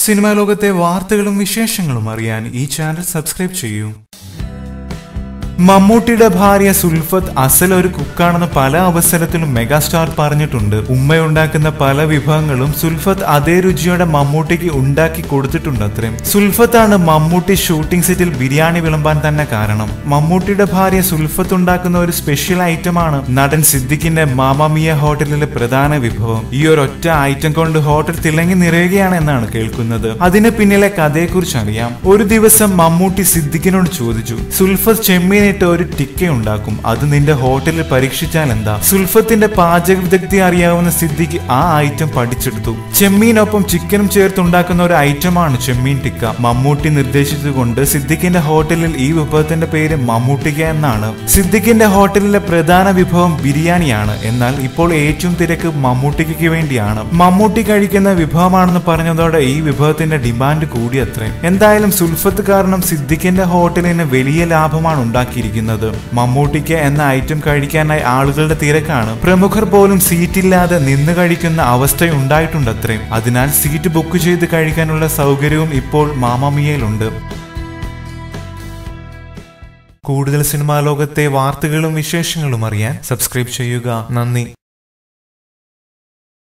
cinema ലോകത്തെ വാർത്തകളും വിശേഷങ്ങളും അറിയാൻ ഈ ചാനൽ സബ്സ്ക്രൈബ് ചെയ്യൂ മമ്മൂട്ടിയുടെ ഭാര്യ സുൽഫത്ത് അസൽ ഒരു കുക്കാണെന്ന് പല അവസരത്തിലും മെഗാസ്റ്റാർ പറഞ്ഞിട്ടുണ്ട് ഉമ്മയുണ്ടാക്കുന്ന പല വിഭവങ്ങളും സുൽഫത്ത് അതേ രുചിയോടെ മമ്മൂട്ടിക്ക് ഉണ്ടാക്കി കൊടുത്തിട്ടുണ്ട് അത്രയും സുൽഫത്താണ് മമ്മൂട്ടി ഷൂട്ടിംഗ് സെറ്റിൽ ബിരിയാണി വിളമ്പാൻ തന്നെ കാരണം മമ്മൂട്ടിയുടെ ഭാര്യ സുൽഫത്ത് ഉണ്ടാക്കുന്ന ഒരു സ്പെഷ്യൽ ഐറ്റമാണ് നടൻ സിദ്ദിഖിന്റെ മാമാമിയ ഹോട്ടലിലെ പ്രധാന വിഭവം ഈ ഒരു ഒറ്റ ഐറ്റം കൊണ്ട് ഹോട്ടൽ തിളങ്ങി നിറയുകയാണ് എന്നാണ് കേൾക്കുന്നത് അതിന് പിന്നിലെ കഥയെക്കുറിച്ച് അറിയാം ഒരു ദിവസം മമ്മൂട്ടി സിദ്ദിഖിനോട് ചോദിച്ചു സുൽഫത്ത് ചെമ്മീനിട്ട് ഒരു ടിക്ക ഉണ്ടാക്കും അത് നിന്റെ ഹോട്ടലിൽ പരീക്ഷിച്ചാൽ എന്താ സുൽഫത്തിന്റെ പാചക വിദഗ്ധി അറിയാവുന്ന സിദ്ദിഖ് ആ ഐറ്റം പഠിച്ചെടുത്തു ചെമ്മീനൊപ്പം ചിക്കനും ചേർത്ത് ഉണ്ടാക്കുന്ന ഒരു ഐറ്റമാണ് ചെമ്മീൻ ടിക്ക മമ്മൂട്ടി നിർദ്ദേശിച്ചുകൊണ്ട് സിദ്ദിഖിന്റെ ഹോട്ടലിൽ ഈ വിഭവത്തിന്റെ പേര് മമ്മൂട്ടിക്ക എന്നാണ് സിദ്ദിഖിന്റെ ഹോട്ടലിലെ പ്രധാന വിഭവം ബിരിയാണിയാണ് എന്നാൽ ഇപ്പോൾ ഏറ്റവും തിരക്ക് മമ്മൂട്ടിക്ക് വേണ്ടിയാണ് മമ്മൂട്ടി കഴിക്കുന്ന വിഭവമാണെന്ന് പറഞ്ഞതോടെ ഈ വിഭവത്തിന്റെ ഡിമാൻഡ് കൂടിയത്രേ എന്തായാലും സുൽഫത്ത് കാരണം സിദ്ദിഖിന്റെ ഹോട്ടലിന് വലിയ ലാഭമാണ് ഉണ്ടാക്കിയിരിക്കുന്നത് മമ്മൂട്ടിക്ക് എന്ന ഐറ്റം കഴിക്കാനായി ആളുകളുടെ തിരക്കാണ് പ്രമുഖർ പോലും സീറ്റില്ലാതെ നിന്ന് കഴിക്കുന്ന അവസ്ഥയുണ്ടായിട്ടുണ്ടത്രേ അതിനാൽ സീറ്റ് ബുക്ക് ചെയ്ത് കഴിക്കാനുള്ള സൗകര്യവും ഇപ്പോൾ മാമാമിയയിലുണ്ട് കൂടുതൽ സിനിമാ ലോകത്തെ വാർത്തകളും വിശേഷങ്ങളും അറിയാൻ സബ്സ്ക്രൈബ് ചെയ്യുക നന്ദി